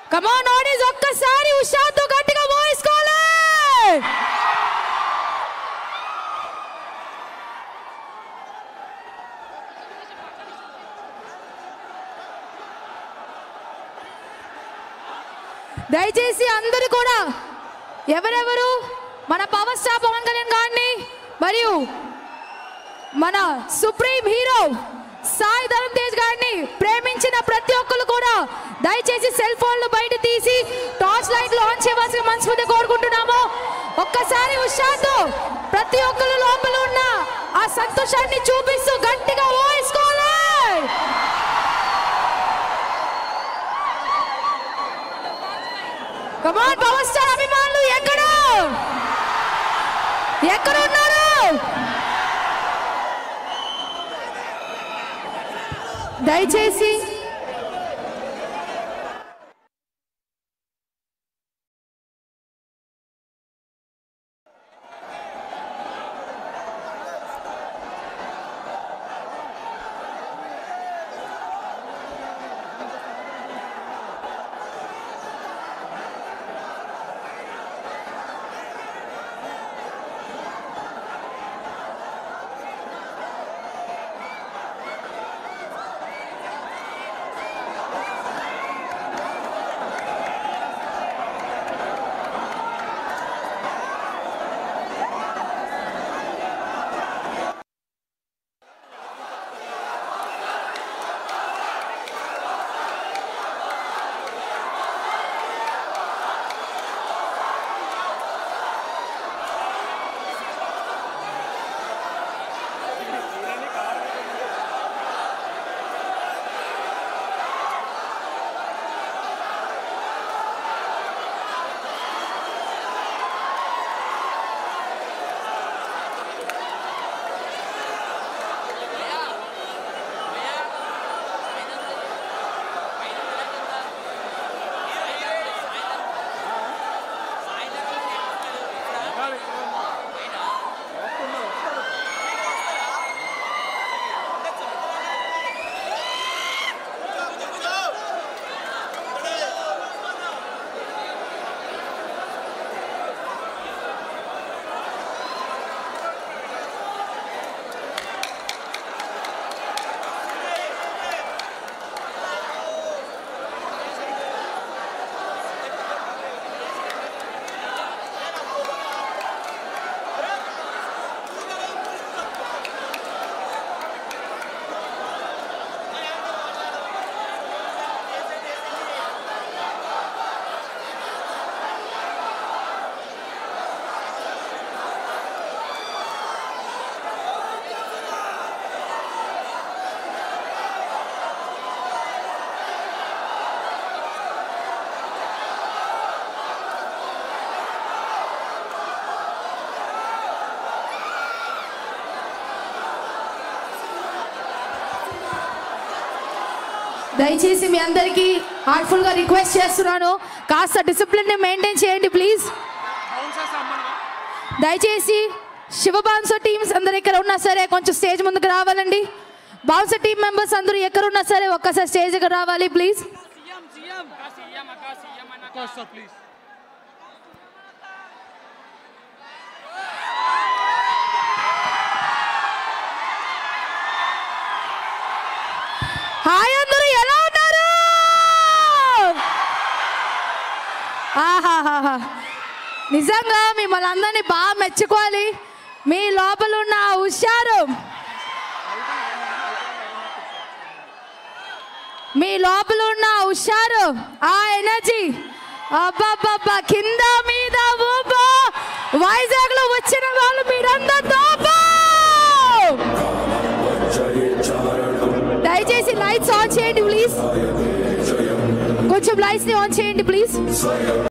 కమాన్ audience ఒక్కసారి ఉషాతో గట్టిగా మోసుకోవాలి దయచేసి అందరూ కూడా ఎవరెవరు మన పవర్ స్టార్ పవన్ కళ్యాణ్ గారిని మరియు మన సుప్రీం హీరో సాయి ధరం తేజ్ గారిని ప్రేమించిన ప్రతి ఒక్కరు కూడా దయచేసి సెల్ ఫోన్లు బయట తీసి టార్చ్ లైట్లు ఆన్ చేయవలసిన మనస్ఫూర్తి కోరుకుంటున్నాము ఒక్కసారి ఉషాతో ప్రతి ఒక్కరు లోపల ఉన్న ఆ సంతోషాన్ని చూపిస్తూ గట్టిగా ఓయిసుకోవాలి కమాన్ పవర్ స్టార్ అభిమానులు ఎక్కడ ఎక్కడ ఉన్నారు దయచేసి దయచేసి మీ అందరికీ హార్ట్ఫుల్ గా రిక్వెస్ట్ చేస్తున్నాను కాస్త డిసిప్లిన్ ని మెయింటైన్ చేయండి ప్లీజ్ దయచేసి శివ బౌన్సర్ టీమ్స్ అందరు ఎక్కడ ఉన్నా సరే కొంచెం స్టేజ్ ముందుకు రావాలండి బౌన్సర్ టీం మెంబర్స్ అందరూ ఎక్కడ ఉన్నా సరే ఒక్కసారి స్టేజ్ దగ్గర రావాలి ప్లీజ్ హాయ్ అందరూ ఎలా ఉన్నారు ఆహాహాహా నిజంగా మిమ్మల్ని అందరినీ బాగా మెచ్చుకోవాలి మీ లోపల ఉన్న ఆ హుషారు మీ లోపల ఉన్న ఆ హుషారు ఆ ఎనర్జీ అబ్బబ్బబ్బా కింద మీద ఊపో వైజాగ్ లో వచ్చిన వాళ్ళు మీరంతా తోపు దయచేసి లైట్స్ ఆన్ చేయండి ప్లీజ్ కొంచెం లైట్స్ ని ఆన్ చేయండి ప్లీజ్